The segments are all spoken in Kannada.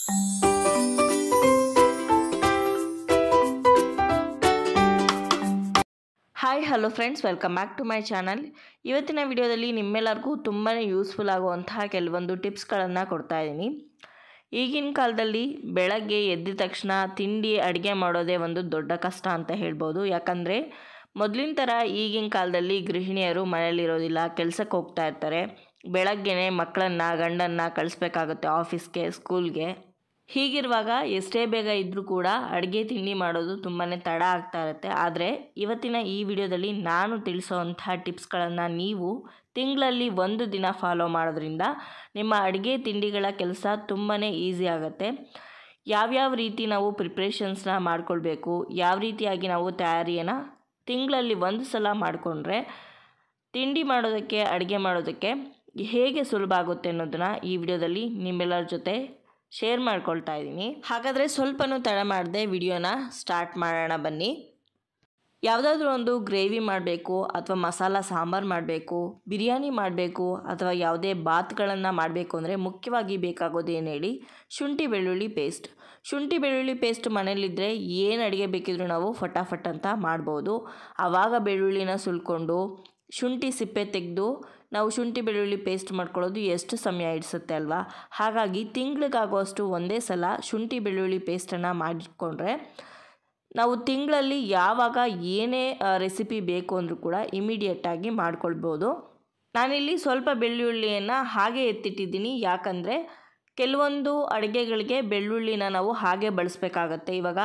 hi hello friends welcome back to my channel ಇವತ್ತಿನ ವಿಡಿಯೋದಲ್ಲಿ ನಿಮ್ಮೆಲ್ಲರಿಗೂ ತುಂಬಾ ಯೂಸ್ಫುಲ್ ಆಗುವಂತಹ ಕೆಲವೊಂದು ಟಿಪ್ಸ್ಗಳನ್ನು ಕೊಡ್ತಾ ಇದ್ದೀನಿ ಈಗಿನ ಕಾಲದಲ್ಲಿ ಬೆಳಗ್ಗೆ ಎದ್ದ ತಕ್ಷಣ ತಿಂಡಿ ಅಡುಗೆ ಮಾಡೋದೇ ಒಂದು ದೊಡ್ಡ ಕಷ್ಟ ಅಂತ ಹೇಳ್ಬೋದು ಯಾಕಂದರೆ ಮೊದಲಿನ ಥರ ಈಗಿನ ಕಾಲದಲ್ಲಿ ಗೃಹಿಣಿಯರು ಮನೆಯಲ್ಲಿರೋದಿಲ್ಲ ಕೆಲಸಕ್ಕೆ ಹೋಗ್ತಾ ಇರ್ತಾರೆ ಬೆಳಗ್ಗೆನೇ ಮಕ್ಕಳನ್ನು ಗಂಡನ್ನು ಕಳಿಸ್ಬೇಕಾಗುತ್ತೆ ಆಫೀಸ್ಗೆ ಸ್ಕೂಲ್ಗೆ ಹೀಗಿರುವಾಗ ಎಷ್ಟೇ ಬೇಗ ಇದ್ದರೂ ಕೂಡ ಅಡುಗೆ ತಿಂಡಿ ಮಾಡೋದು ತುಂಬಾ ತಡ ಆಗ್ತಾ ಇರುತ್ತೆ ಆದರೆ ಇವತ್ತಿನ ಈ ವಿಡಿಯೋದಲ್ಲಿ ನಾನು ತಿಳಿಸೋವಂತಹ ಟಿಪ್ಸ್ಗಳನ್ನು ನೀವು ತಿಂಗಳಲ್ಲಿ ಒಂದು ದಿನ ಫಾಲೋ ಮಾಡೋದ್ರಿಂದ ನಿಮ್ಮ ಅಡುಗೆ ತಿಂಡಿಗಳ ಕೆಲಸ ತುಂಬಾ ಈಸಿ ಆಗುತ್ತೆ ಯಾವ್ಯಾವ ರೀತಿ ನಾವು ಪ್ರಿಪ್ರೇಷನ್ಸ್ನ ಮಾಡ್ಕೊಳ್ಬೇಕು ಯಾವ ರೀತಿಯಾಗಿ ನಾವು ತಯಾರಿಯನ್ನು ತಿಂಗಳಲ್ಲಿ ಒಂದು ಸಲ ಮಾಡಿಕೊಂಡ್ರೆ ತಿಂಡಿ ಮಾಡೋದಕ್ಕೆ ಅಡುಗೆ ಮಾಡೋದಕ್ಕೆ ಹೇಗೆ ಸುಲಭ ಆಗುತ್ತೆ ಅನ್ನೋದನ್ನು ಈ ವಿಡಿಯೋದಲ್ಲಿ ನಿಮ್ಮೆಲ್ಲರ ಜೊತೆ ಶೇರ್ ಮಾಡ್ಕೊಳ್ತಾ ಇದ್ದೀನಿ ಹಾಗಾದರೆ ಸ್ವಲ್ಪನೂ ತಡ ಮಾಡದೆ ವಿಡಿಯೋನ ಸ್ಟಾರ್ಟ್ ಮಾಡೋಣ ಬನ್ನಿ ಯಾವುದಾದ್ರೂ ಒಂದು ಗ್ರೇವಿ ಮಾಡಬೇಕು ಅಥವಾ ಮಸಾಲ ಸಾಂಬಾರು ಮಾಡಬೇಕು ಬಿರಿಯಾನಿ ಮಾಡಬೇಕು ಅಥವಾ ಯಾವುದೇ ಬಾತ್ಗಳನ್ನು ಮಾಡಬೇಕು ಅಂದರೆ ಮುಖ್ಯವಾಗಿ ಬೇಕಾಗೋದು ಏನು ಹೇಳಿ ಶುಂಠಿ ಬೆಳ್ಳುಳ್ಳಿ ಪೇಸ್ಟ್ ಶುಂಠಿ ಬೆಳ್ಳುಳ್ಳಿ ಪೇಸ್ಟ್ ಮನೇಲಿದ್ದರೆ ಏನು ಅಡುಗೆ ಬೇಕಿದ್ರೂ ನಾವು ಫಟಾಫಟ್ ಅಂತ ಮಾಡ್ಬೋದು ಆವಾಗ ಬೆಳ್ಳುಳ್ಳಿನ ಸುಲ್ಕೊಂಡು ಶುಂಠಿ ಸಿಪ್ಪೆ ತೆಗೆದು ನಾವು ಶುಂಠಿ ಬೆಳ್ಳುಳ್ಳಿ ಪೇಸ್ಟ್ ಮಾಡ್ಕೊಳ್ಳೋದು ಎಷ್ಟು ಸಮಯ ಇಡಿಸುತ್ತೆ ಅಲ್ವಾ ಹಾಗಾಗಿ ತಿಂಗಳಿಗಾಗುವಷ್ಟು ಒಂದೇ ಸಲ ಶುಂಠಿ ಬೆಳ್ಳುಳ್ಳಿ ಪೇಸ್ಟನ್ನು ಮಾಡಿಕೊಂಡ್ರೆ ನಾವು ತಿಂಗಳಲ್ಲಿ ಯಾವಾಗ ಏನೇ ರೆಸಿಪಿ ಬೇಕು ಅಂದರೂ ಕೂಡ ಇಮಿಡಿಯೇಟಾಗಿ ಮಾಡ್ಕೊಳ್ಬೋದು ನಾನಿಲ್ಲಿ ಸ್ವಲ್ಪ ಬೆಳ್ಳುಳ್ಳಿಯನ್ನು ಹಾಗೆ ಎತ್ತಿಟ್ಟಿದ್ದೀನಿ ಯಾಕಂದರೆ ಕೆಲವೊಂದು ಅಡುಗೆಗಳಿಗೆ ಬೆಳ್ಳುಳ್ಳಿನ ನಾವು ಹಾಗೆ ಬಳಸಬೇಕಾಗತ್ತೆ ಇವಾಗ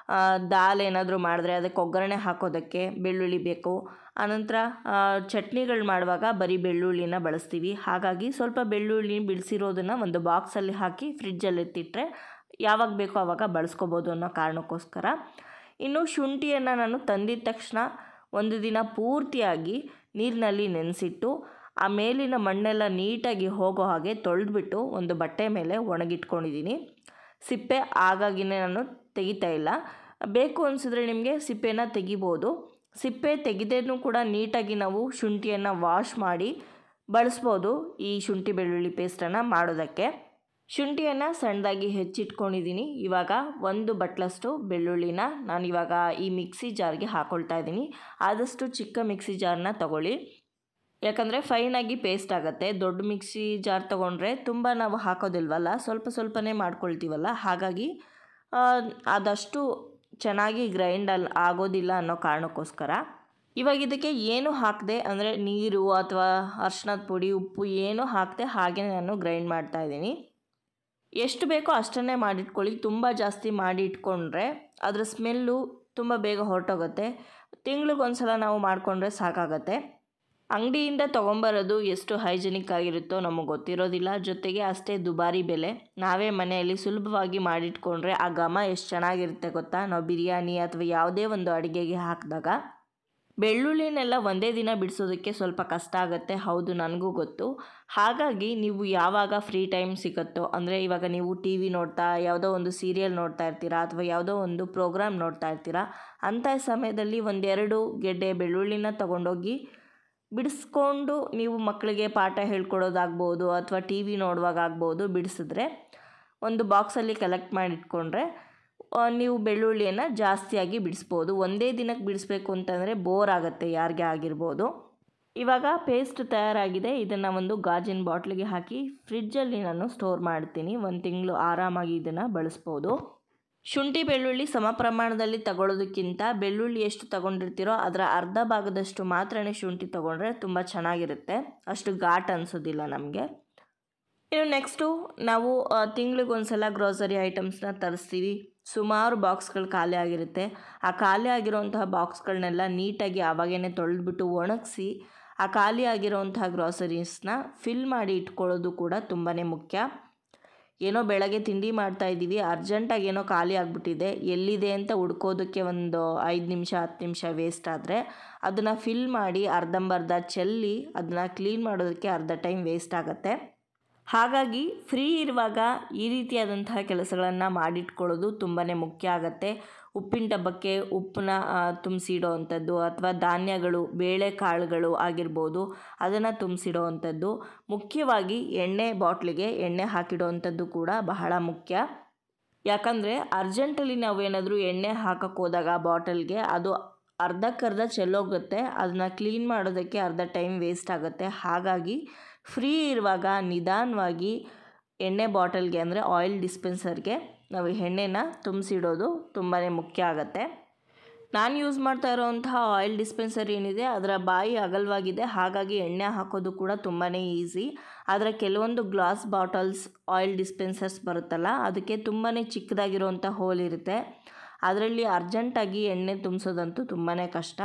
ದಾಲ್ ಏನಾದರೂ ಮಾಡಿದ್ರೆ ಅದಕ್ಕೆ ಒಗ್ಗರಣೆ ಹಾಕೋದಕ್ಕೆ ಬೆಳ್ಳುಳ್ಳಿ ಬೇಕು ಆನಂತರ ಚಟ್ನಿಗಳು ಮಾಡುವಾಗ ಬರೀ ಬೆಳ್ಳುಳ್ಳಿನ ಬಳಸ್ತೀವಿ ಹಾಗಾಗಿ ಸ್ವಲ್ಪ ಬೆಳ್ಳುಳ್ಳಿ ಬಿಡಿಸಿರೋದನ್ನು ಒಂದು ಬಾಕ್ಸಲ್ಲಿ ಹಾಕಿ ಫ್ರಿಜ್ಜಲ್ಲಿ ಎತ್ತಿಟ್ರೆ ಯಾವಾಗ ಬೇಕೋ ಆವಾಗ ಬಳಸ್ಕೋಬೋದು ಅನ್ನೋ ಕಾರಣಕ್ಕೋಸ್ಕರ ಇನ್ನು ಶುಂಠಿಯನ್ನು ನಾನು ತಂದಿದ ತಕ್ಷಣ ಒಂದು ದಿನ ಪೂರ್ತಿಯಾಗಿ ನೀರಿನಲ್ಲಿ ನೆನೆಸಿಟ್ಟು ಆ ಮೇಲಿನ ಮಣ್ಣೆಲ್ಲ ನೀಟಾಗಿ ಹೋಗೋ ಹಾಗೆ ತೊಳೆದ್ಬಿಟ್ಟು ಒಂದು ಬಟ್ಟೆ ಮೇಲೆ ಒಣಗಿಟ್ಕೊಂಡಿದ್ದೀನಿ ಸಿಪ್ಪೆ ಆಗಾಗಿನೇ ನಾನು ತೆಗಿತಾ ಇಲ್ಲ ಬೇಕು ಅನಿಸಿದ್ರೆ ನಿಮಗೆ ಸಿಪ್ಪೆನ ತೆಗಿಬೋದು ಸಿಪ್ಪೆ ತೆಗೆದೇನೂ ಕೂಡ ನೀಟಾಗಿ ನಾವು ಶುಂಠಿಯನ್ನು ವಾಶ್ ಮಾಡಿ ಬಳಸ್ಬೋದು ಈ ಶುಂಠಿ ಬೆಳ್ಳುಳ್ಳಿ ಪೇಸ್ಟನ್ನು ಮಾಡೋದಕ್ಕೆ ಶುಂಠಿಯನ್ನು ಸಣ್ಣದಾಗಿ ಹೆಚ್ಚಿಟ್ಕೊಂಡಿದ್ದೀನಿ ಇವಾಗ ಒಂದು ಬಟ್ಲಷ್ಟು ಬೆಳ್ಳುಳ್ಳಿನ ನಾನು ಇವಾಗ ಈ ಮಿಕ್ಸಿ ಜಾರ್ಗೆ ಹಾಕ್ಕೊಳ್ತಾ ಇದ್ದೀನಿ ಆದಷ್ಟು ಚಿಕ್ಕ ಮಿಕ್ಸಿ ಜಾರ್ನ ತಗೊಳ್ಳಿ ಯಾಕಂದರೆ ಫೈನಾಗಿ ಪೇಸ್ಟ್ ಆಗುತ್ತೆ ದೊಡ್ಡ ಮಿಕ್ಸಿ ಜಾರ್ ತೊಗೊಂಡ್ರೆ ತುಂಬ ನಾವು ಹಾಕೋದಿಲ್ವಲ್ಲ ಸ್ವಲ್ಪ ಸ್ವಲ್ಪನೇ ಮಾಡ್ಕೊಳ್ತೀವಲ್ಲ ಹಾಗಾಗಿ ಅದಷ್ಟು ಚೆನ್ನಾಗಿ ಗ್ರೈಂಡ್ ಅಲ್ಲಿ ಆಗೋದಿಲ್ಲ ಅನ್ನೋ ಕಾರಣಕ್ಕೋಸ್ಕರ ಇವಾಗ ಇದಕ್ಕೆ ಏನು ಹಾಕದೆ ಅಂದರೆ ನೀರು ಅಥವಾ ಅರ್ಶಿನದ ಪುಡಿ ಉಪ್ಪು ಏನು ಹಾಕದೆ ಹಾಗೆ ನಾನು ಗ್ರೈಂಡ್ ಮಾಡ್ತಾಯಿದ್ದೀನಿ ಎಷ್ಟು ಬೇಕೋ ಅಷ್ಟನ್ನೇ ಮಾಡಿಟ್ಕೊಳ್ಳಿ ತುಂಬ ಜಾಸ್ತಿ ಮಾಡಿ ಇಟ್ಕೊಂಡ್ರೆ ಅದರ ಸ್ಮೆಲ್ಲು ತುಂಬ ಬೇಗ ಹೊರಟೋಗುತ್ತೆ ತಿಂಗ್ಳಿಗೊಂದು ಸಲ ನಾವು ಮಾಡಿಕೊಂಡ್ರೆ ಸಾಕಾಗತ್ತೆ ಅಂಗಡಿಯಿಂದ ತೊಗೊಂಬರೋದು ಎಷ್ಟು ಹೈಜೆನಿಕ್ ಆಗಿರುತ್ತೋ ನಮಗೆ ಗೊತ್ತಿರೋದಿಲ್ಲ ಜೊತೆಗೆ ಅಷ್ಟೇ ದುಬಾರಿ ಬೆಲೆ ನಾವೇ ಮನೆಯಲ್ಲಿ ಸುಲಭವಾಗಿ ಮಾಡಿಟ್ಕೊಂಡ್ರೆ ಆ ಘಮ ಎಷ್ಟು ಚೆನ್ನಾಗಿರುತ್ತೆ ಗೊತ್ತಾ ನಾವು ಬಿರಿಯಾನಿ ಅಥವಾ ಯಾವುದೇ ಒಂದು ಅಡುಗೆಗೆ ಹಾಕಿದಾಗ ಬೆಳ್ಳುಳ್ಳಿನೆಲ್ಲ ಒಂದೇ ದಿನ ಬಿಡಿಸೋದಕ್ಕೆ ಸ್ವಲ್ಪ ಕಷ್ಟ ಆಗುತ್ತೆ ಹೌದು ನನಗೂ ಗೊತ್ತು ಹಾಗಾಗಿ ನೀವು ಯಾವಾಗ ಫ್ರೀ ಟೈಮ್ ಸಿಗುತ್ತೋ ಅಂದರೆ ಇವಾಗ ನೀವು ಟಿ ವಿ ನೋಡ್ತಾ ಯಾವುದೋ ಒಂದು ಸೀರಿಯಲ್ ನೋಡ್ತಾ ಇರ್ತೀರಾ ಅಥವಾ ಯಾವುದೋ ಒಂದು ಪ್ರೋಗ್ರಾಮ್ ನೋಡ್ತಾ ಇರ್ತೀರಾ ಅಂಥ ಸಮಯದಲ್ಲಿ ಒಂದೆರಡು ಗೆಡ್ಡೆ ಬೆಳ್ಳುಳ್ಳಿನ ತೊಗೊಂಡೋಗಿ ಬಿಡಿಸ್ಕೊಂಡು ನೀವು ಮಕ್ಕಳಿಗೆ ಪಾಠ ಹೇಳ್ಕೊಡೋದಾಗ್ಬೋದು ಅಥವಾ ಟಿ ವಿ ನೋಡುವಾಗ ಆಗ್ಬೋದು ಬಿಡಿಸಿದ್ರೆ ಒಂದು ಬಾಕ್ಸಲ್ಲಿ ಕಲೆಕ್ಟ್ ಮಾಡಿಟ್ಕೊಂಡ್ರೆ ನೀವು ಬೆಳ್ಳುಳ್ಳಿಯನ್ನು ಜಾಸ್ತಿಯಾಗಿ ಬಿಡಿಸ್ಬೋದು ಒಂದೇ ದಿನಕ್ಕೆ ಬಿಡಿಸ್ಬೇಕು ಅಂತಂದರೆ ಬೋರ್ ಆಗುತ್ತೆ ಯಾರಿಗೆ ಆಗಿರ್ಬೋದು ಇವಾಗ ಪೇಸ್ಟ್ ತಯಾರಾಗಿದೆ ಇದನ್ನು ಒಂದು ಗಾಜಿನ ಬಾಟ್ಲಿಗೆ ಹಾಕಿ ಫ್ರಿಡ್ಜಲ್ಲಿ ನಾನು ಸ್ಟೋರ್ ಮಾಡ್ತೀನಿ ಒಂದು ತಿಂಗಳು ಆರಾಮಾಗಿ ಇದನ್ನು ಬಳಸ್ಬೋದು ಶುಂಠಿ ಬೆಳ್ಳುಳ್ಳಿ ಸಮ ಪ್ರಮಾಣದಲ್ಲಿ ತಗೊಳ್ಳೋದಕ್ಕಿಂತ ಬೆಳ್ಳುಳ್ಳಿ ಎಷ್ಟು ತಗೊಂಡಿರ್ತೀರೋ ಅದರ ಅರ್ಧ ಭಾಗದಷ್ಟು ಮಾತ್ರನೇ ಶುಂಠಿ ತೊಗೊಂಡ್ರೆ ತುಂಬ ಚೆನ್ನಾಗಿರುತ್ತೆ ಅಷ್ಟು ಘಾಟ್ ಅನಿಸೋದಿಲ್ಲ ನಮಗೆ ಇನ್ನು ನೆಕ್ಸ್ಟು ನಾವು ತಿಂಗಳಿಗೊಂದು ಸಲ ಗ್ರೋಸರಿ ಐಟಮ್ಸ್ನ ತರಿಸ್ತೀವಿ ಸುಮಾರು ಬಾಕ್ಸ್ಗಳು ಖಾಲಿ ಆಗಿರುತ್ತೆ ಆ ಖಾಲಿ ಆಗಿರೋಂತಹ ಬಾಕ್ಸ್ಗಳನ್ನೆಲ್ಲ ನೀಟಾಗಿ ಆವಾಗೇ ತೊಳೆದ್ಬಿಟ್ಟು ಒಣಗಿಸಿ ಆ ಖಾಲಿ ಆಗಿರೋಂತಹ ಗ್ರಾಸರೀಸ್ನ ಫಿಲ್ ಮಾಡಿ ಇಟ್ಕೊಳ್ಳೋದು ಕೂಡ ತುಂಬಾ ಮುಖ್ಯ ಏನೋ ಬೆಳಗ್ಗೆ ತಿಂಡಿ ಮಾಡ್ತಾ ಇದ್ದೀವಿ ಅರ್ಜೆಂಟಾಗಿ ಏನೋ ಖಾಲಿ ಆಗಿಬಿಟ್ಟಿದೆ ಎಲ್ಲಿದೆ ಅಂತ ಹುಡ್ಕೋದಕ್ಕೆ ಒಂದು ಐದು ನಿಮಿಷ ಹತ್ತು ನಿಮಿಷ ವೇಸ್ಟ್ ಆದರೆ ಅದನ್ನು ಫಿಲ್ ಮಾಡಿ ಅರ್ಧಂಬರ್ಧ ಚೆಲ್ಲಿ ಅದನ್ನು ಕ್ಲೀನ್ ಮಾಡೋದಕ್ಕೆ ಅರ್ಧ ಟೈಮ್ ವೇಸ್ಟ್ ಆಗುತ್ತೆ ಹಾಗಾಗಿ ಫ್ರೀ ಇರುವಾಗ ಈ ರೀತಿಯಾದಂತಹ ಕೆಲಸಗಳನ್ನು ಮಾಡಿಟ್ಕೊಳ್ಳೋದು ತುಂಬಾ ಮುಖ್ಯ ಆಗುತ್ತೆ ಉಪ್ಪಿನ ಡಬ್ಬಕ್ಕೆ ಉಪ್ಪನ್ನ ತುಂಬಿಸಿಡೋ ಅಂಥದ್ದು ಅಥವಾ ಧಾನ್ಯಗಳು ಬೇಳೆಕಾಳುಗಳು ಆಗಿರ್ಬೋದು ಅದನ್ನು ತುಂಬಿಸಿಡೋ ಅಂಥದ್ದು ಮುಖ್ಯವಾಗಿ ಎಣ್ಣೆ ಬಾಟ್ಲಿಗೆ ಎಣ್ಣೆ ಹಾಕಿಡೋ ಅಂಥದ್ದು ಕೂಡ ಬಹಳ ಮುಖ್ಯ ಯಾಕಂದರೆ ಅರ್ಜೆಂಟಲ್ಲಿ ನಾವು ಏನಾದರೂ ಎಣ್ಣೆ ಹಾಕಕ್ಕೆ ಹೋದಾಗ ಬಾಟಲ್ಗೆ ಅದು ಅರ್ಧಕ್ಕರ್ಧ ಚೆಲ್ಲೋಗುತ್ತೆ ಅದನ್ನ ಕ್ಲೀನ್ ಮಾಡೋದಕ್ಕೆ ಅರ್ಧ ಟೈಮ್ ವೇಸ್ಟ್ ಆಗುತ್ತೆ ಹಾಗಾಗಿ ಫ್ರೀ ಇರುವಾಗ ನಿಧಾನವಾಗಿ ಎಣ್ಣೆ ಬಾಟಲ್ಗೆ ಅಂದರೆ ಆಯಿಲ್ ಡಿಸ್ಪೆನ್ಸರ್ಗೆ ನಾವು ಎಣ್ಣೆನ ತುಂಬಿಸಿಡೋದು ತುಂಬಾ ಮುಖ್ಯ ಆಗುತ್ತೆ ನಾನು ಯೂಸ್ ಮಾಡ್ತಾ ಇರೋವಂತಹ ಆಯಿಲ್ ಡಿಸ್ಪೆನ್ಸರ್ ಏನಿದೆ ಅದರ ಬಾಯಿ ಅಗಲವಾಗಿದೆ ಹಾಗಾಗಿ ಎಣ್ಣೆ ಹಾಕೋದು ಕೂಡ ತುಂಬಾ ಈಸಿ ಆದರೆ ಕೆಲವೊಂದು ಗ್ಲಾಸ್ ಬಾಟಲ್ಸ್ ಆಯಿಲ್ ಡಿಸ್ಪೆನ್ಸರ್ಸ್ ಬರುತ್ತಲ್ಲ ಅದಕ್ಕೆ ತುಂಬಾ ಚಿಕ್ಕದಾಗಿರೋವಂಥ ಹೋಲ್ ಇರುತ್ತೆ ಅದರಲ್ಲಿ ಅರ್ಜೆಂಟಾಗಿ ಎಣ್ಣೆ ತುಂಬಿಸೋದಂತೂ ತುಂಬಾ ಕಷ್ಟ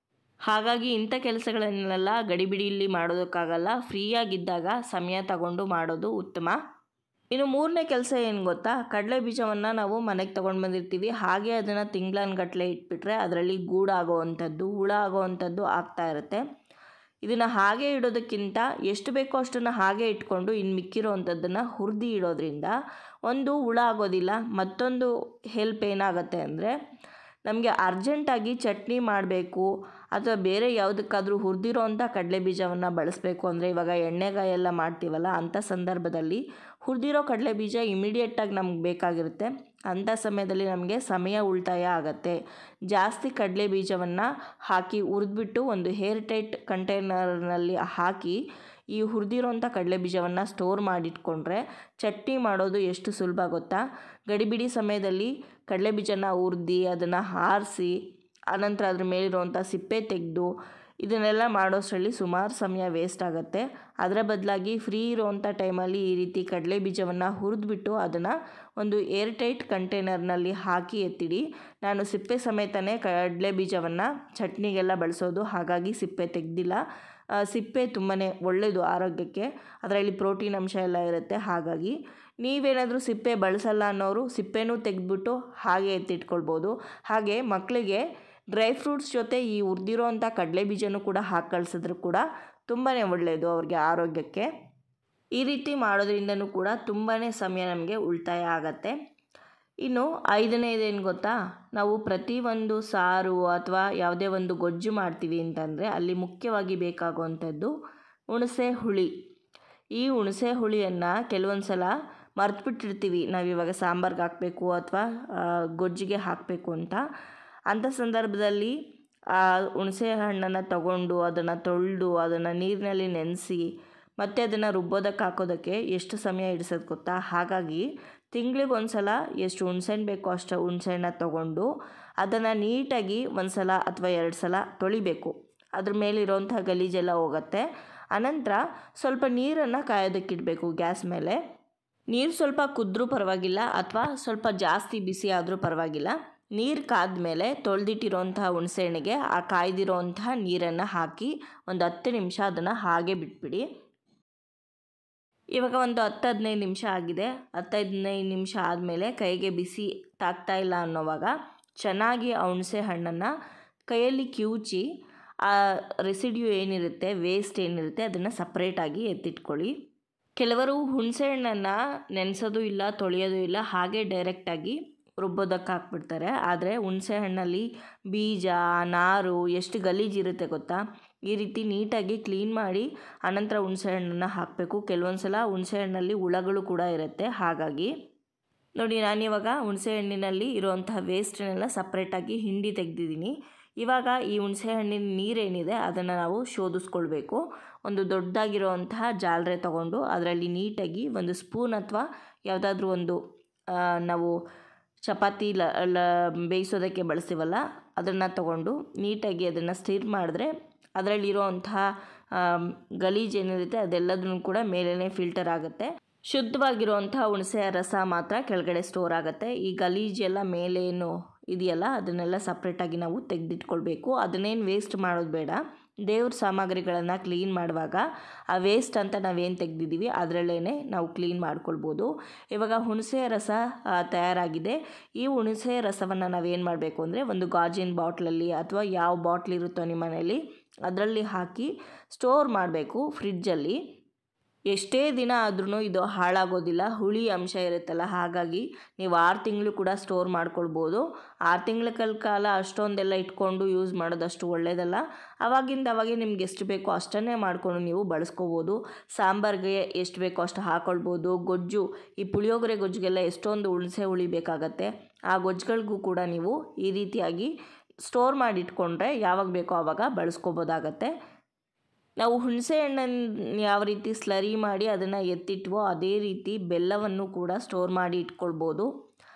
ಹಾಗಾಗಿ ಇಂಥ ಕೆಲಸಗಳನ್ನೆಲ್ಲ ಗಡಿಬಿಡಿಯಲ್ಲಿ ಮಾಡೋದಕ್ಕಾಗಲ್ಲ ಫ್ರೀಯಾಗಿದ್ದಾಗ ಸಮಯ ತಗೊಂಡು ಮಾಡೋದು ಉತ್ತಮ ಇನ್ನು ಮೂರನೇ ಕೆಲಸ ಏನು ಗೊತ್ತಾ ಕಡಲೆ ಬೀಜವನ್ನು ನಾವು ಮನೆಗೆ ತೊಗೊಂಡು ಬಂದಿರ್ತೀವಿ ಹಾಗೆ ಅದನ್ನು ತಿಂಗಳನ್ಗಟ್ಲೆ ಇಟ್ಬಿಟ್ರೆ ಅದರಲ್ಲಿ ಗೂಡಾಗೋವಂಥದ್ದು ಹುಳ ಆಗೋವಂಥದ್ದು ಆಗ್ತಾ ಇರುತ್ತೆ ಇದನ್ನು ಹಾಗೆ ಇಡೋದಕ್ಕಿಂತ ಎಷ್ಟು ಬೇಕೋ ಅಷ್ಟನ್ನು ಹಾಗೆ ಇಟ್ಕೊಂಡು ಇನ್ನು ಮಿಕ್ಕಿರೋವಂಥದ್ದನ್ನು ಹುರಿದು ಇಡೋದ್ರಿಂದ ಒಂದು ಹುಳ ಆಗೋದಿಲ್ಲ ಮತ್ತೊಂದು ಹೆಲ್ಪ್ ಏನಾಗುತ್ತೆ ಅಂದರೆ ನಮಗೆ ಅರ್ಜೆಂಟಾಗಿ ಚಟ್ನಿ ಮಾಡಬೇಕು ಅಥವಾ ಬೇರೆ ಯಾವುದಕ್ಕಾದರೂ ಹುರಿದಿರೋ ಅಂಥ ಕಡಲೆ ಬೀಜವನ್ನು ಬಳಸಬೇಕು ಅಂದರೆ ಇವಾಗ ಎಣ್ಣೆಗಾಯಿ ಎಲ್ಲ ಮಾಡ್ತೀವಲ್ಲ ಅಂಥ ಸಂದರ್ಭದಲ್ಲಿ ಹುರಿದಿರೋ ಕಡಲೆ ಬೀಜ ಇಮಿಡಿಯೇಟಾಗಿ ನಮ್ಗೆ ಬೇಕಾಗಿರುತ್ತೆ ಅಂಥ ಸಮಯದಲ್ಲಿ ನಮಗೆ ಸಮಯ ಉಳಿತಾಯ ಆಗುತ್ತೆ ಜಾಸ್ತಿ ಕಡಲೆ ಬೀಜವನ್ನು ಹಾಕಿ ಹುರಿದ್ಬಿಟ್ಟು ಒಂದು ಹೇರ್ ಟೈಟ್ ಕಂಟೈನರ್ನಲ್ಲಿ ಹಾಕಿ ಈ ಹುರಿದಿರೋಂಥ ಕಡಲೆ ಬೀಜವನ್ನು ಸ್ಟೋರ್ ಮಾಡಿಟ್ಕೊಂಡ್ರೆ ಚಟ್ನಿ ಮಾಡೋದು ಎಷ್ಟು ಸುಲಭ ಗೊತ್ತಾ ಗಡಿಬಿಡಿ ಸಮಯದಲ್ಲಿ ಕಡಲೆ ಬೀಜನ ಹುರಿದು ಅದನ್ನು ಆರಿಸಿ ಆನಂತರ ಅದ್ರ ಮೇಲಿರುವಂಥ ಸಿಪ್ಪೆ ತೆಗೆದು ಇದನ್ನೆಲ್ಲ ಮಾಡೋಷ್ಟರಲ್ಲಿ ಸುಮಾರು ಸಮಯ ವೇಸ್ಟ್ ಆಗುತ್ತೆ ಅದರ ಬದಲಾಗಿ ಫ್ರೀ ಇರೋವಂಥ ಟೈಮಲ್ಲಿ ಈ ರೀತಿ ಕಡಲೆ ಬೀಜವನ್ನು ಹುರಿದ್ಬಿಟ್ಟು ಅದನ್ನು ಒಂದು ಏರ್ ಟೈಟ್ ಕಂಟೈನರ್ನಲ್ಲಿ ಹಾಕಿ ಎತ್ತಿಡಿ ನಾನು ಸಿಪ್ಪೆ ಸಮೇತನೇ ಕಡಲೆ ಬೀಜವನ್ನು ಚಟ್ನಿಗೆಲ್ಲ ಬಳಸೋದು ಹಾಗಾಗಿ ಸಿಪ್ಪೆ ತೆಗೆದಿಲ್ಲ ಸಿಪ್ಪೆ ತುಂಬಾ ಒಳ್ಳೆಯದು ಆರೋಗ್ಯಕ್ಕೆ ಅದರಲ್ಲಿ ಪ್ರೋಟೀನ್ ಅಂಶ ಎಲ್ಲ ಇರುತ್ತೆ ಹಾಗಾಗಿ ನೀವೇನಾದರೂ ಸಿಪ್ಪೆ ಬಳಸಲ್ಲ ಅನ್ನೋರು ಸಿಪ್ಪೆನೂ ತೆಗೆದ್ಬಿಟ್ಟು ಹಾಗೆ ಎತ್ತಿಟ್ಕೊಳ್ಬೋದು ಹಾಗೆ ಮಕ್ಕಳಿಗೆ ಡ್ರೈ ಫ್ರೂಟ್ಸ್ ಜೊತೆ ಈ ಹುರಿದಿರೋ ಅಂಥ ಕಡಲೆ ಬೀಜನೂ ಕೂಡ ಹಾಕಿ ಕಳಿಸಿದ್ರು ಕೂಡ ತುಂಬಾ ಒಳ್ಳೆಯದು ಅವ್ರಿಗೆ ಆರೋಗ್ಯಕ್ಕೆ ಈ ರೀತಿ ಮಾಡೋದ್ರಿಂದನೂ ಕೂಡ ತುಂಬಾ ಸಮಯ ನಮಗೆ ಉಳಿತಾಯ ಆಗತ್ತೆ ಇನ್ನು ಐದನೇದೇನು ಗೊತ್ತಾ ನಾವು ಪ್ರತಿಯೊಂದು ಸಾರು ಅಥವಾ ಯಾವುದೇ ಒಂದು ಗೊಜ್ಜು ಮಾಡ್ತೀವಿ ಅಂತಂದರೆ ಅಲ್ಲಿ ಮುಖ್ಯವಾಗಿ ಬೇಕಾಗುವಂಥದ್ದು ಹುಣಸೆ ಹುಳಿ ಈ ಹುಣಸೆ ಹುಳಿಯನ್ನು ಕೆಲವೊಂದು ಸಲ ಮರ್ತ್ಬಿಟ್ಟಿರ್ತೀವಿ ನಾವಿವಾಗ ಸಾಂಬಾರ್ಗೆ ಹಾಕಬೇಕು ಅಥವಾ ಗೊಜ್ಜಿಗೆ ಹಾಕಬೇಕು ಅಂತ ಅಂಥ ಸಂದರ್ಭದಲ್ಲಿ ಆ ಹುಣಸೆ ಹಣ್ಣನ್ನು ತಗೊಂಡು ಅದನ್ನು ತೊಳೆದು ಅದನ್ನು ನೀರಿನಲ್ಲಿ ನೆನೆಸಿ ಮತ್ತು ಅದನ್ನು ರುಬ್ಬೋದಕ್ಕೆ ಹಾಕೋದಕ್ಕೆ ಎಷ್ಟು ಸಮಯ ಹಿಡಿಸೋದು ಗೊತ್ತಾ ಹಾಗಾಗಿ ತಿಂಗ್ಳಿಗೆ ಒಂದು ಸಲ ಎಷ್ಟು ಹುಣ್ಸೆಹಣ್ಣು ಬೇಕೋ ಅಷ್ಟು ಹುಣ್ಸೆಹಣ್ಣ ತೊಗೊಂಡು ಅದನ್ನು ನೀಟಾಗಿ ಒಂದು ಸಲ ಅಥವಾ ಎರಡು ಸಲ ತೊಳಿಬೇಕು ಅದ್ರ ಮೇಲಿರೋಂಥ ಗಲೀಜೆಲ್ಲ ಹೋಗುತ್ತೆ ಅನಂತರ ಸ್ವಲ್ಪ ನೀರನ್ನು ಕಾಯೋದಕ್ಕಿಡಬೇಕು ಗ್ಯಾಸ್ ಮೇಲೆ ನೀರು ಸ್ವಲ್ಪ ಕುದ್ರೂ ಪರವಾಗಿಲ್ಲ ಅಥವಾ ಸ್ವಲ್ಪ ಜಾಸ್ತಿ ಬಿಸಿ ಆದರೂ ಪರವಾಗಿಲ್ಲ ನೀರು ಕಾದ್ಮೇಲೆ ತೊಳೆದಿಟ್ಟಿರೋಂತಹ ಹುಣಸೆಹಣ್ಣಿಗೆ ಆ ಕಾಯ್ದಿರೋಂತಹ ನೀರನ್ನು ಹಾಕಿ ಒಂದು ಹತ್ತು ನಿಮಿಷ ಅದನ್ನು ಹಾಗೆ ಬಿಟ್ಬಿಡಿ ಇವಾಗ ಒಂದು ಹತ್ತು ಹದಿನೈದು ನಿಮಿಷ ಆಗಿದೆ ಹತ್ತು ಹದಿನೈದು ನಿಮಿಷ ಆದಮೇಲೆ ಕೈಗೆ ಬಿಸಿ ತಾಗ್ತಾ ಇಲ್ಲ ಅನ್ನೋವಾಗ ಚೆನ್ನಾಗಿ ಆ ಹುಣಸೆ ಹಣ್ಣನ್ನು ಕೈಯಲ್ಲಿ ಕಿವುಚಿ ಆ ರೆಸಿಡ್ಯೂ ಏನಿರುತ್ತೆ ವೇಸ್ಟ್ ಏನಿರುತ್ತೆ ಅದನ್ನು ಸಪ್ರೇಟಾಗಿ ಎತ್ತಿಟ್ಕೊಳ್ಳಿ ಕೆಲವರು ಹುಣಸೆ ಹಣ್ಣನ್ನು ನೆನೆಸೋದು ಇಲ್ಲ ತೊಳೆಯೋದು ಇಲ್ಲ ಹಾಗೆ ಡೈರೆಕ್ಟಾಗಿ ರುಬ್ಬೋದಕ್ಕೆ ಹಾಕ್ಬಿಡ್ತಾರೆ ಆದರೆ ಹುಣಸೆ ಹಣ್ಣಲ್ಲಿ ಬೀಜ ನಾರು ಎಷ್ಟು ಗಲೀಜಿರುತ್ತೆ ಗೊತ್ತಾ ಈ ರೀತಿ ನೀಟಾಗಿ ಕ್ಲೀನ್ ಮಾಡಿ ಆನಂತರ ಹುಣಸೆ ಹಣ್ಣನ್ನು ಹಾಕಬೇಕು ಕೆಲವೊಂದು ಸಲ ಹುಣಸೆ ಹಣ್ಣಲ್ಲಿ ಹುಳಗಳು ಕೂಡ ಇರುತ್ತೆ ಹಾಗಾಗಿ ನೋಡಿ ನಾನಿವಾಗ ಹುಣಸೆ ಹಣ್ಣಿನಲ್ಲಿ ಇರುವಂತಹ ವೇಸ್ಟನ್ನೆಲ್ಲ ಸಪ್ರೇಟಾಗಿ ಹಿಂಡಿ ತೆಗೆದಿದ್ದೀನಿ ಇವಾಗ ಈ ಹುಣಸೆ ಹಣ್ಣಿನ ನೀರೇನಿದೆ ಅದನ್ನು ನಾವು ಶೋಧಿಸ್ಕೊಳ್ಬೇಕು ಒಂದು ದೊಡ್ಡದಾಗಿರುವಂತಹ ಜಾಲರೆ ತಗೊಂಡು ಅದರಲ್ಲಿ ನೀಟಾಗಿ ಒಂದು ಸ್ಪೂನ್ ಅಥವಾ ಯಾವುದಾದ್ರೂ ಒಂದು ನಾವು ಚಪಾತಿ ಲ ಲ ಬೇಯಿಸೋದಕ್ಕೆ ಬಳಸ್ತೀವಲ್ಲ ಅದನ್ನು ತಗೊಂಡು ನೀಟಾಗಿ ಅದನ್ನು ಸ್ಟಿರ್ ಮಾಡಿದ್ರೆ ಅದರಲ್ಲಿರೋವಂತಹ ಗಲೀಜು ಏನಿರುತ್ತೆ ಅದೆಲ್ಲದನ್ನು ಕೂಡ ಮೇಲೇ ಫಿಲ್ಟರ್ ಆಗುತ್ತೆ ಶುದ್ಧವಾಗಿರುವಂಥ ಹುಣಸೆ ರಸ ಮಾತ್ರ ಕೆಳಗಡೆ ಸ್ಟೋರ್ ಆಗುತ್ತೆ ಈ ಗಲೀಜೆಲ್ಲ ಮೇಲೇನು ಇದೆಯಲ್ಲ ಅದನ್ನೆಲ್ಲ ಸಪ್ರೇಟಾಗಿ ನಾವು ತೆಗೆದಿಟ್ಕೊಳ್ಬೇಕು ಅದನ್ನೇನು ವೇಸ್ಟ್ ಮಾಡೋದು ಬೇಡ ದೇವ್ರ ಸಾಮಗ್ರಿಗಳನ್ನು ಕ್ಲೀನ್ ಮಾಡುವಾಗ ಆ ವೇಸ್ಟ್ ಅಂತ ನಾವೇನು ತೆಗೆದಿದ್ದೀವಿ ಅದರಲ್ಲೇ ನಾವು ಕ್ಲೀನ್ ಮಾಡ್ಕೊಳ್ಬೋದು ಇವಾಗ ಹುಣಸೆ ರಸ ತಯಾರಾಗಿದೆ ಈ ಹುಣಸೆ ರಸವನ್ನು ನಾವೇನು ಮಾಡಬೇಕು ಅಂದರೆ ಒಂದು ಗಾಜಿನ ಬಾಟ್ಲಲ್ಲಿ ಅಥವಾ ಯಾವ ಬಾಟ್ಲ್ ಇರುತ್ತೋ ನಿಮ್ಮ ಮನೆಯಲ್ಲಿ ಅದರಲ್ಲಿ ಹಾಕಿ ಸ್ಟೋರ್ ಮಾಡಬೇಕು ಫ್ರಿಡ್ಜಲ್ಲಿ ಎಷ್ಟೇ ದಿನ ಆದ್ರೂ ಇದು ಹಾಳಾಗೋದಿಲ್ಲ ಹುಳಿ ಅಂಶ ಇರುತ್ತಲ್ಲ ಹಾಗಾಗಿ ನೀವು ಆರು ತಿಂಗಳು ಕೂಡ ಸ್ಟೋರ್ ಮಾಡ್ಕೊಳ್ಬೋದು ಆರು ತಿಂಗಳ ಕಾಲ ಅಷ್ಟೊಂದೆಲ್ಲ ಇಟ್ಕೊಂಡು ಯೂಸ್ ಮಾಡೋದಷ್ಟು ಒಳ್ಳೆಯದಲ್ಲ ಅವಾಗಿಂದ ಅವಾಗೆ ನಿಮ್ಗೆ ಎಷ್ಟು ಬೇಕೋ ಅಷ್ಟನ್ನೇ ಮಾಡಿಕೊಂಡು ನೀವು ಬಳಸ್ಕೋಬೋದು ಸಾಂಬಾರ್ಗೆ ಎಷ್ಟು ಬೇಕೋ ಅಷ್ಟು ಹಾಕ್ಕೊಳ್ಬೋದು ಗೊಜ್ಜು ಈ ಪುಳಿಯೋಗರೆ ಗೊಜ್ಜಿಗೆಲ್ಲ ಎಷ್ಟೊಂದು ಹುಣಸೆ ಹುಳಿ ಬೇಕಾಗತ್ತೆ ಆ ಗೊಜ್ಜುಗಳಿಗೂ ಕೂಡ ನೀವು ಈ ರೀತಿಯಾಗಿ ಸ್ಟೋರ್ ಮಾಡಿ ಇಟ್ಕೊಂಡ್ರೆ ಯಾವಾಗ ಬೇಕೋ ಆವಾಗ ಬಳಸ್ಕೋಬೋದಾಗತ್ತೆ ನಾವು ಹುಣಸೆ ಹಣ್ಣನ್ನು ಯಾವ ರೀತಿ ಸ್ಲರಿ ಮಾಡಿ ಅದನ್ನು ಎತ್ತಿಟ್ವೋ ಅದೇ ರೀತಿ ಬೆಲ್ಲವನ್ನು ಕೂಡ ಸ್ಟೋರ್ ಮಾಡಿ ಇಟ್ಕೊಳ್ಬೋದು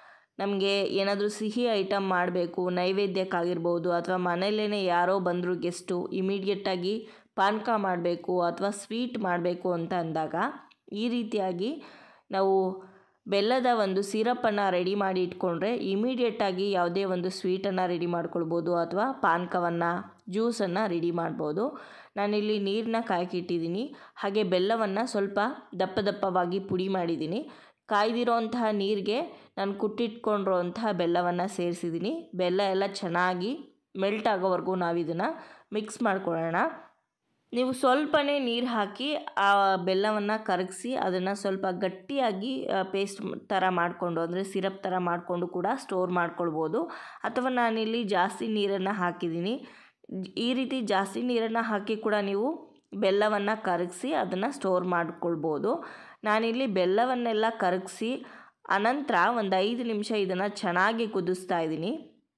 ನಮಗೆ ಏನಾದರೂ ಸಿಹಿ ಐಟಮ್ ಮಾಡಬೇಕು ನೈವೇದ್ಯಕ್ಕಾಗಿರ್ಬೋದು ಅಥವಾ ಮನೆಯಲ್ಲೇ ಯಾರೋ ಬಂದರು ಗೆಸ್ಟು ಇಮಿಡಿಯೇಟಾಗಿ ಪಾನಕ ಮಾಡಬೇಕು ಅಥವಾ ಸ್ವೀಟ್ ಮಾಡಬೇಕು ಅಂತ ಅಂದಾಗ ಈ ರೀತಿಯಾಗಿ ನಾವು ಬೆಲ್ಲದ ಒಂದು ಸಿರಪನ್ನು ರೆಡಿ ಮಾಡಿ ಇಟ್ಕೊಂಡ್ರೆ ಇಮಿಡಿಯೇಟಾಗಿ ಯಾವುದೇ ಒಂದು ಸ್ವೀಟನ್ನು ರೆಡಿ ಮಾಡ್ಕೊಳ್ಬೋದು ಅಥವಾ ಪಾನಕವನ್ನು ಜ್ಯೂಸನ್ನು ರೆಡಿ ಮಾಡ್ಬೋದು ನಾನಿಲ್ಲಿ ನೀರನ್ನ ಕಾಯ್ಕಿಟ್ಟಿದ್ದೀನಿ ಹಾಗೆ ಬೆಲ್ಲವನ್ನು ಸ್ವಲ್ಪ ದಪ್ಪ ದಪ್ಪವಾಗಿ ಪುಡಿ ಮಾಡಿದ್ದೀನಿ ಕಾಯ್ದಿರೋಂತಹ ನೀರಿಗೆ ನಾನು ಕುಟ್ಟಿಟ್ಕೊಂಡಿರೋಂತಹ ಬೆಲ್ಲವನ್ನು ಸೇರಿಸಿದ್ದೀನಿ ಬೆಲ್ಲ ಎಲ್ಲ ಚೆನ್ನಾಗಿ ಮೆಲ್ಟ್ ಆಗೋವರೆಗೂ ನಾವು ಇದನ್ನು ಮಿಕ್ಸ್ ಮಾಡ್ಕೊಳ್ಳೋಣ ನೀವು ಸ್ವಲ್ಪನೇ ನೀರು ಹಾಕಿ ಆ ಬೆಲ್ಲವನ್ನು ಕರಗಿಸಿ ಅದನ್ನು ಸ್ವಲ್ಪ ಗಟ್ಟಿಯಾಗಿ ಪೇಸ್ಟ್ ಥರ ಮಾಡಿಕೊಂಡು ಅಂದರೆ ಸಿರಪ್ ಥರ ಮಾಡಿಕೊಂಡು ಕೂಡ ಸ್ಟೋರ್ ಮಾಡ್ಕೊಳ್ಬೋದು ಅಥವಾ ನಾನಿಲ್ಲಿ ಜಾಸ್ತಿ ನೀರನ್ನು ಹಾಕಿದ್ದೀನಿ ಈ ರೀತಿ ಜಾಸ್ತಿ ನೀರನ್ನು ಹಾಕಿ ಕೂಡ ನೀವು ಬೆಲ್ಲವನ್ನು ಕರಗಿಸಿ ಅದನ್ನು ಸ್ಟೋರ್ ಮಾಡ್ಕೊಳ್ಬೋದು ನಾನಿಲ್ಲಿ ಬೆಲ್ಲವನ್ನೆಲ್ಲ ಕರಗಿಸಿ ಅನಂತರ ಒಂದು ಐದು ನಿಮಿಷ ಇದನ್ನು ಚೆನ್ನಾಗಿ ಕುದಿಸ್ತಾ ಇದ್ದೀನಿ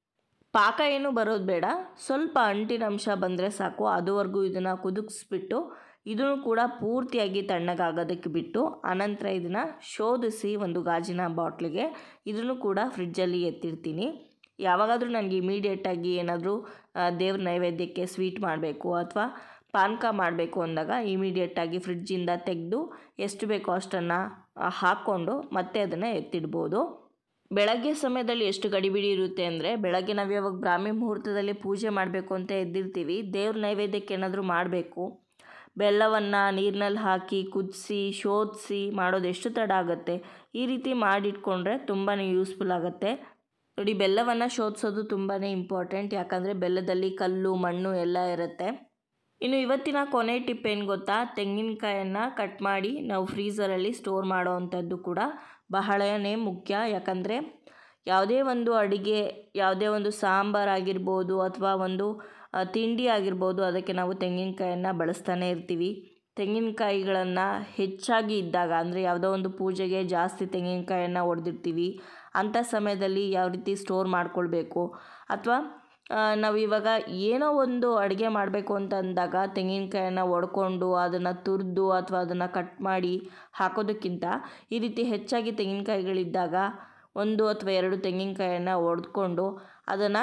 ಪಾಕ ಏನು ಬರೋದು ಬೇಡ ಸ್ವಲ್ಪ ಅಂಟಿನ ಅಂಶ ಬಂದರೆ ಸಾಕು ಅದುವರೆಗೂ ಇದನ್ನು ಕುದಿಸ್ಬಿಟ್ಟು ಇದನ್ನು ಕೂಡ ಪೂರ್ತಿಯಾಗಿ ತಣ್ಣಗಾಗೋದಕ್ಕೆ ಬಿಟ್ಟು ಅನಂತರ ಇದನ್ನು ಶೋಧಿಸಿ ಒಂದು ಗಾಜಿನ ಬಾಟ್ಲಿಗೆ ಇದನ್ನು ಕೂಡ ಫ್ರಿಡ್ಜಲ್ಲಿ ಎತ್ತಿರ್ತೀನಿ ಯಾವಾಗಾದರೂ ನನಗೆ ಇಮಿಡಿಯೇಟಾಗಿ ಏನಾದರೂ ದೇವ್ರ ನೈವೇದ್ಯಕ್ಕೆ ಸ್ವೀಟ್ ಮಾಡಬೇಕು ಅಥವಾ ಪಾನಕ ಮಾಡಬೇಕು ಅಂದಾಗ ಇಮಿಡಿಯೇಟಾಗಿ ಫ್ರಿಡ್ಜಿಂದ ತೆಗೆದು ಎಷ್ಟು ಬೇಕೋ ಅಷ್ಟನ್ನು ಹಾಕ್ಕೊಂಡು ಮತ್ತೆ ಅದನ್ನು ಎತ್ತಿಡ್ಬೋದು ಬೆಳಗ್ಗೆ ಸಮಯದಲ್ಲಿ ಎಷ್ಟು ಗಡಿಬಿಡಿ ಇರುತ್ತೆ ಅಂದರೆ ಬೆಳಗ್ಗೆ ನಾವು ಯಾವಾಗ ಬ್ರಾಹ್ಮಿ ಮುಹೂರ್ತದಲ್ಲಿ ಪೂಜೆ ಮಾಡಬೇಕು ಅಂತ ಎದ್ದಿರ್ತೀವಿ ದೇವ್ರ ನೈವೇದ್ಯಕ್ಕೆ ಏನಾದರೂ ಮಾಡಬೇಕು ಬೆಲ್ಲವನ್ನು ನೀರಿನಲ್ಲಿ ಹಾಕಿ ಕುದಿಸಿ ಶೋಧಿಸಿ ಮಾಡೋದು ಎಷ್ಟು ತಡ ಆಗುತ್ತೆ ಈ ರೀತಿ ಮಾಡಿಟ್ಕೊಂಡ್ರೆ ತುಂಬಾ ಯೂಸ್ಫುಲ್ ಆಗುತ್ತೆ ನೋಡಿ ಬೆಲ್ಲವನ್ನು ಶೋಧಿಸೋದು ತುಂಬಾ ಇಂಪಾರ್ಟೆಂಟ್ ಯಾಕಂದರೆ ಬೆಲ್ಲದಲ್ಲಿ ಕಲ್ಲು ಮಣ್ಣು ಎಲ್ಲ ಇರುತ್ತೆ ಇನ್ನು ಇವತ್ತಿನ ಕೊನೆ ಟಿಪ್ ಏನು ಗೊತ್ತಾ ತೆಂಗಿನಕಾಯನ್ನು ಕಟ್ ಮಾಡಿ ನಾವು ಫ್ರೀಝರಲ್ಲಿ ಸ್ಟೋರ್ ಮಾಡೋ ಅಂಥದ್ದು ಕೂಡ ಬಹಳನೇ ಮುಖ್ಯ ಯಾಕಂದರೆ ಯಾವುದೇ ಒಂದು ಅಡುಗೆ ಯಾವುದೇ ಒಂದು ಸಾಂಬಾರು ಆಗಿರ್ಬೋದು ಅಥವಾ ಒಂದು ತಿಂಡಿ ಆಗಿರ್ಬೋದು ಅದಕ್ಕೆ ನಾವು ತೆಂಗಿನಕಾಯನ್ನು ಬಳಸ್ತಾನೆ ಇರ್ತೀವಿ ತೆಂಗಿನಕಾಯಿಗಳನ್ನು ಹೆಚ್ಚಾಗಿ ಇದ್ದಾಗ ಅಂದರೆ ಯಾವುದೋ ಒಂದು ಪೂಜೆಗೆ ಜಾಸ್ತಿ ತೆಂಗಿನಕಾಯನ್ನು ಹೊಡೆದಿರ್ತೀವಿ ಅಂಥ ಸಮಯದಲ್ಲಿ ಯಾವ ರೀತಿ ಸ್ಟೋರ್ ಮಾಡ್ಕೊಳ್ಬೇಕು ಅಥವಾ ನಾವು ಇವಾಗ ಏನೋ ಒಂದು ಅಡುಗೆ ಮಾಡಬೇಕು ಅಂತ ಅಂದಾಗ ತೆಂಗಿನಕಾಯನ್ನು ಒಡ್ಕೊಂಡು ಅದನ್ನು ತುರಿದು ಅಥವಾ ಅದನ್ನು ಕಟ್ ಮಾಡಿ ಹಾಕೋದಕ್ಕಿಂತ ಈ ರೀತಿ ಹೆಚ್ಚಾಗಿ ತೆಂಗಿನಕಾಯಿಗಳಿದ್ದಾಗ ಒಂದು ಅಥವಾ ಎರಡು ತೆಂಗಿನಕಾಯನ್ನು ಒಡೆದ್ಕೊಂಡು ಅದನ್ನು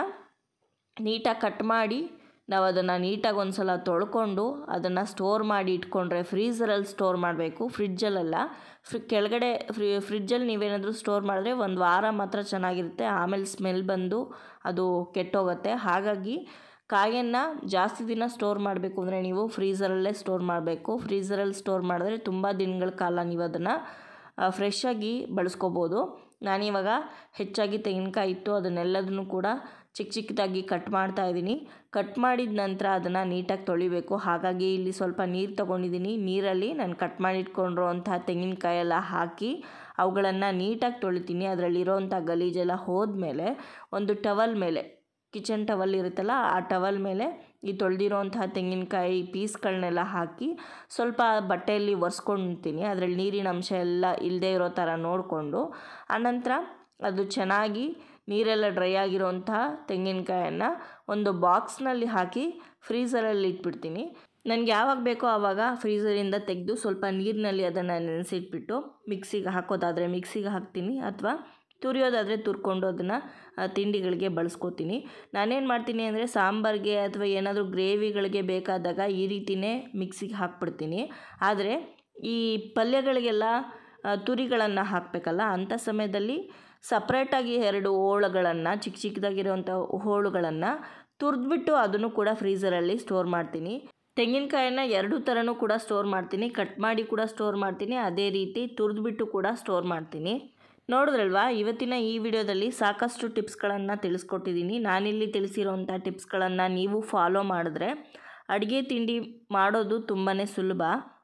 ನೀಟಾಗಿ ಕಟ್ ಮಾಡಿ ನಾವು ಅದನ್ನು ನೀಟಾಗಿ ಒಂದು ಸಲ ತೊಳ್ಕೊಂಡು ಅದನ್ನು ಸ್ಟೋರ್ ಮಾಡಿ ಇಟ್ಕೊಂಡ್ರೆ ಫ್ರೀಝರಲ್ಲಿ ಸ್ಟೋರ್ ಮಾಡಬೇಕು ಫ್ರಿಡ್ಜಲ್ಲಲ್ಲ ಫ್ರಿ ಕೆಳಗಡೆ ಫ್ರಿ ಫ್ರಿಡ್ಜಲ್ಲಿ ನೀವೇನಾದರೂ ಸ್ಟೋರ್ ಮಾಡಿದ್ರೆ ಒಂದು ವಾರ ಮಾತ್ರ ಚೆನ್ನಾಗಿರುತ್ತೆ ಆಮೇಲೆ ಸ್ಮೆಲ್ ಬಂದು ಅದು ಕೆಟ್ಟೋಗುತ್ತೆ ಹಾಗಾಗಿ ಕಾಯನ್ನು ಜಾಸ್ತಿ ದಿನ ಸ್ಟೋರ್ ಮಾಡಬೇಕು ಅಂದರೆ ನೀವು ಫ್ರೀಝರಲ್ಲೇ ಸ್ಟೋರ್ ಮಾಡಬೇಕು ಫ್ರೀಝರಲ್ಲಿ ಸ್ಟೋರ್ ಮಾಡಿದ್ರೆ ತುಂಬ ದಿನಗಳ ಕಾಲ ನೀವು ಅದನ್ನು ಫ್ರೆಶ್ ಆಗಿ ಬಳಸ್ಕೋಬೋದು ನಾನಿವಾಗ ಹೆಚ್ಚಾಗಿ ತೆಂಗಿನಕಾಯಿ ಇತ್ತು ಅದನ್ನೆಲ್ಲದನ್ನು ಕೂಡ ಚಿಕ್ಕ ಚಿಕ್ಕದಾಗಿ ಕಟ್ ಮಾಡ್ತಾ ಇದ್ದೀನಿ ಕಟ್ ಮಾಡಿದ ನಂತರ ಅದನ್ನು ನೀಟಾಗಿ ತೊಳಿಬೇಕು ಹಾಗಾಗಿ ಇಲ್ಲಿ ಸ್ವಲ್ಪ ನೀರು ತೊಗೊಂಡಿದ್ದೀನಿ ನೀರಲ್ಲಿ ನಾನು ಕಟ್ ಮಾಡಿಟ್ಕೊಂಡಿರೋಂಥ ತೆಂಗಿನಕಾಯಿ ಎಲ್ಲ ಹಾಕಿ ಅವುಗಳನ್ನು ನೀಟಾಗಿ ತೊಳಿತೀನಿ ಅದರಲ್ಲಿರೋಂಥ ಗಲೀಜೆಲ್ಲ ಹೋದ್ಮೇಲೆ ಒಂದು ಟವಲ್ ಮೇಲೆ ಕಿಚನ್ ಟವಲ್ ಇರುತ್ತಲ್ಲ ಆ ಟವಲ್ ಮೇಲೆ ಈ ತೊಳೆದಿರೋಂತಹ ತೆಂಗಿನಕಾಯಿ ಪೀಸ್ಗಳನ್ನೆಲ್ಲ ಹಾಕಿ ಸ್ವಲ್ಪ ಬಟ್ಟೆಯಲ್ಲಿ ಒರೆಸ್ಕೊಳ್ತೀನಿ ಅದರಲ್ಲಿ ನೀರಿನ ಅಂಶ ಎಲ್ಲ ಇಲ್ಲದೇ ಇರೋ ಥರ ನೋಡಿಕೊಂಡು ಆನಂತರ ಅದು ಚೆನ್ನಾಗಿ ನೀರೆಲ್ಲ ಡ್ರೈ ಆಗಿರೋಂತಹ ತೆಂಗಿನಕಾಯನ್ನು ಒಂದು ಬಾಕ್ಸ್ನಲ್ಲಿ ಹಾಕಿ ಫ್ರೀಝರಲ್ಲಿ ಇಟ್ಬಿಡ್ತೀನಿ ನನಗೆ ಯಾವಾಗ ಬೇಕೋ ಆವಾಗ ಫ್ರೀಝರಿಂದ ತೆಗೆದು ಸ್ವಲ್ಪ ನೀರಿನಲ್ಲಿ ಅದನ್ನು ನೆನೆಸಿಟ್ಬಿಟ್ಟು ಮಿಕ್ಸಿಗೆ ಹಾಕೋದಾದರೆ ಮಿಕ್ಸಿಗೆ ಹಾಕ್ತೀನಿ ಅಥವಾ ತುರಿಯೋದಾದರೆ ತುರ್ಕೊಂಡು ಅದನ್ನು ತಿಂಡಿಗಳಿಗೆ ಬಳಸ್ಕೋತೀನಿ ನಾನೇನು ಮಾಡ್ತೀನಿ ಅಂದರೆ ಸಾಂಬಾರಿಗೆ ಅಥವಾ ಏನಾದರೂ ಗ್ರೇವಿಗಳಿಗೆ ಬೇಕಾದಾಗ ಈ ರೀತಿಯೇ ಮಿಕ್ಸಿಗೆ ಹಾಕ್ಬಿಡ್ತೀನಿ ಆದರೆ ಈ ಪಲ್ಯಗಳಿಗೆಲ್ಲ ತುರಿಗಳನ್ನು ಹಾಕಬೇಕಲ್ಲ ಅಂಥ ಸಮಯದಲ್ಲಿ ಸಪ್ರೇಟಾಗಿ ಎರಡು ಹೋಳುಗಳನ್ನು ಚಿಕ್ಕ ಚಿಕ್ಕದಾಗಿರೋಂಥ ಹೋಳುಗಳನ್ನು ತುರಿದ್ಬಿಟ್ಟು ಅದನ್ನು ಕೂಡ ಫ್ರೀಝರಲ್ಲಿ ಸ್ಟೋರ್ ಮಾಡ್ತೀನಿ ತೆಂಗಿನಕಾಯನ್ನು ಎರಡೂ ಥರನೂ ಕೂಡ ಸ್ಟೋರ್ ಮಾಡ್ತೀನಿ ಕಟ್ ಮಾಡಿ ಕೂಡ ಸ್ಟೋರ್ ಮಾಡ್ತೀನಿ ಅದೇ ರೀತಿ ತುರಿದ್ಬಿಟ್ಟು ಕೂಡ ಸ್ಟೋರ್ ಮಾಡ್ತೀನಿ ನೋಡಿದ್ರಲ್ವಾ ಇವತ್ತಿನ ಈ ವಿಡಿಯೋದಲ್ಲಿ ಸಾಕಷ್ಟು ಟಿಪ್ಸ್ಗಳನ್ನು ತಿಳಿಸ್ಕೊಟ್ಟಿದ್ದೀನಿ ನಾನಿಲ್ಲಿ ತಿಳಿಸಿರೋಂಥ ಟಿಪ್ಸ್ಗಳನ್ನು ನೀವು ಫಾಲೋ ಮಾಡಿದ್ರೆ ಅಡುಗೆ ತಿಂಡಿ ಮಾಡೋದು ತುಂಬಾ ಸುಲಭ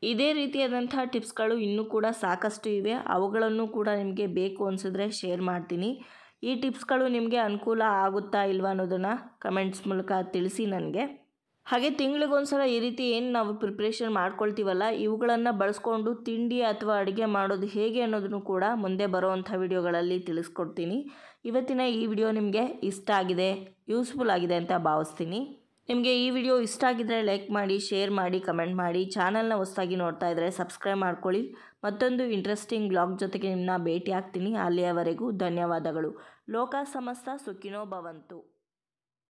ಇದೇ ರೀತಿಯಾದಂಥ ಟಿಪ್ಸ್ಗಳು ಇನ್ನೂ ಕೂಡ ಸಾಕಷ್ಟು ಇವೆ ಅವುಗಳನ್ನು ಕೂಡ ನಿಮಗೆ ಬೇಕು ಅನಿಸಿದ್ರೆ ಶೇರ್ ಮಾಡ್ತೀನಿ ಈ ಟಿಪ್ಸ್ಗಳು ನಿಮಗೆ ಅನುಕೂಲ ಆಗುತ್ತಾ ಇಲ್ವಾ ಅನ್ನೋದನ್ನು ಕಮೆಂಟ್ಸ್ ಮೂಲಕ ತಿಳಿಸಿ ನನಗೆ ಹಾಗೆ ತಿಂಗಳಿಗೊಂದ್ಸಲ ಈ ರೀತಿ ಏನು ನಾವು ಪ್ರಿಪ್ರೇಷನ್ ಮಾಡ್ಕೊಳ್ತೀವಲ್ಲ ಇವುಗಳನ್ನು ಬಳಸ್ಕೊಂಡು ತಿಂಡಿ ಅಥವಾ ಅಡುಗೆ ಮಾಡೋದು ಹೇಗೆ ಅನ್ನೋದನ್ನು ಕೂಡ ಮುಂದೆ ಬರೋವಂಥ ವಿಡಿಯೋಗಳಲ್ಲಿ ತಿಳಿಸ್ಕೊಡ್ತೀನಿ ಇವತ್ತಿನ ಈ ವಿಡಿಯೋ ನಿಮಗೆ ಇಷ್ಟ ಆಗಿದೆ ಯೂಸ್ಫುಲ್ ಆಗಿದೆ ಅಂತ ಭಾವಿಸ್ತೀನಿ ನಿಮಗೆ ಈ ವಿಡಿಯೋ ಇಷ್ಟ ಆಗಿದ್ದರೆ ಲೈಕ್ ಮಾಡಿ ಶೇರ್ ಮಾಡಿ ಕಮೆಂಟ್ ಮಾಡಿ ಚಾನಲ್ನ ಹೊಸದಾಗಿ ನೋಡ್ತಾ ಇದ್ದರೆ ಸಬ್ಸ್ಕ್ರೈಬ್ ಮಾಡ್ಕೊಳ್ಳಿ ಮತ್ತೊಂದು ಇಂಟ್ರೆಸ್ಟಿಂಗ್ ಬ್ಲಾಗ್ ಜೊತೆಗೆ ನಿಮ್ಮನ್ನ ಭೇಟಿ ಆಗ್ತೀನಿ ಅಲ್ಲಿಯವರೆಗೂ ಧನ್ಯವಾದಗಳು ಲೋಕ ಸಮಸ್ತ ಸುಖಿನೋ ಭವಂತು